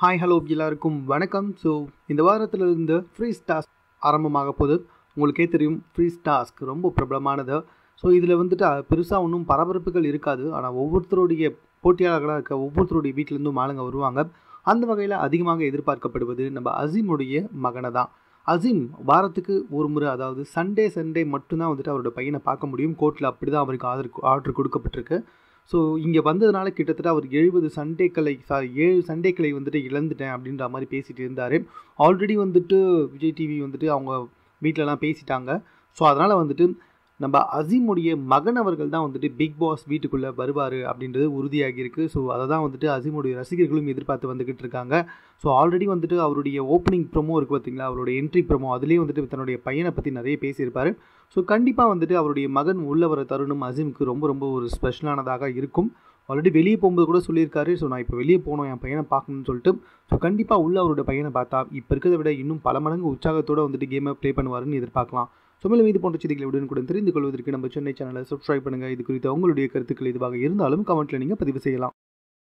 hi hello எல்லாருக்கும் வணக்கம் so இந்த வாரத்தில் இருந்து ஃப்ரீ டாஸ்க் ஆரம்பமாக போகுது உங்களுக்கே தெரியும் ஃப்ரீ டாஸ்க் ரொம்ப பிரபலமானது ஸோ இதில் வந்துட்டு பெருசாக ஒன்றும் பரபரப்புகள் இருக்காது ஆனால் ஒவ்வொருத்தருடைய போட்டியாளர்களாக இருக்க ஒவ்வொருத்தருடைய வீட்டிலேருந்தும் ஆளுங்க வருவாங்க அந்த வகையில் அதிகமாக எதிர்பார்க்கப்படுவது நம்ம அசீமுடைய மகனை தான் அசீம் வாரத்துக்கு ஒரு முறை அதாவது சண்டே சண்டே மட்டும்தான் வந்துட்டு அவரோட பையனை பார்க்க முடியும் கோர்ட்டில் அப்படி தான் அவருக்கு ஆர்டர் ஆர்டர் கொடுக்கப்பட்டிருக்கு ஸோ இங்கே வந்ததுனால கிட்டத்தட்ட அவர் எழுபது சண்டேக்களை சாரி ஏழு சண்டேக்களை வந்துட்டு இழந்துட்டேன் அப்படின்ற மாதிரி பேசிகிட்டு இருந்தார் ஆல்ரெடி வந்துட்டு விஜய் டிவி வந்துட்டு அவங்க வீட்டிலலாம் பேசிட்டாங்க ஸோ அதனால் வந்துட்டு நம்ம அசீமுடைய மகன் அவர்கள் தான் வந்துட்டு பிக் பாஸ் வீட்டுக்குள்ளே வருவார் அப்படின்றது உறுதியாகி இருக்குது ஸோ அதை தான் வந்துட்டு அசீமுடைய ரசிகர்களும் எதிர்பார்த்து வந்துக்கிட்டு இருக்காங்க ஸோ ஆல்ரெடி வந்துட்டு அவருடைய ஓப்பனிங் ப்ரொமோ இருக்குது பார்த்தீங்களா அவருடைய என்ட்ரி ப்ரொமோ அதுலேயே வந்துட்டு தன்னுடைய பையனை பற்றி நிறைய பேசியிருப்பார் ஸோ கண்டிப்பாக வந்துட்டு அவருடைய மகன் உள்ள வர தருணம் அசீமுக்கு ரொம்ப ரொம்ப ஒரு ஸ்பெஷலானதாக இருக்கும் ஆல்ரெடி வெளியே போகும்போது கூட சொல்லியிருக்காரு ஸோ நான் இப்போ வெளியே போகணும் என் பையனை பார்க்கணும்னு சொல்லிட்டு ஸோ கண்டிப்பாக உள்ள அவரோட பையனை பார்த்தா இப்போ இருக்கிறத விட இன்னும் பல மடங்கு உற்சாகத்தோடு வந்துட்டு கேமை ப்ளே பண்ணுவாருன்னு எதிர்பார்க்கலாம் ஸோ மேலும் இது போன்ற செய்திகளை உடனுக்குடன் தெரிந்து கொள்வதற்கு நம்ம சென்னை சேனலை சப்ஸ்கிரைப் பண்ணுங்கள் இது குறித்த உங்களுடைய கருத்துக்கள் இதுவாக இருந்தாலும் கமெண்ட்டில் நீங்கள் பதிவு செய்யலாம்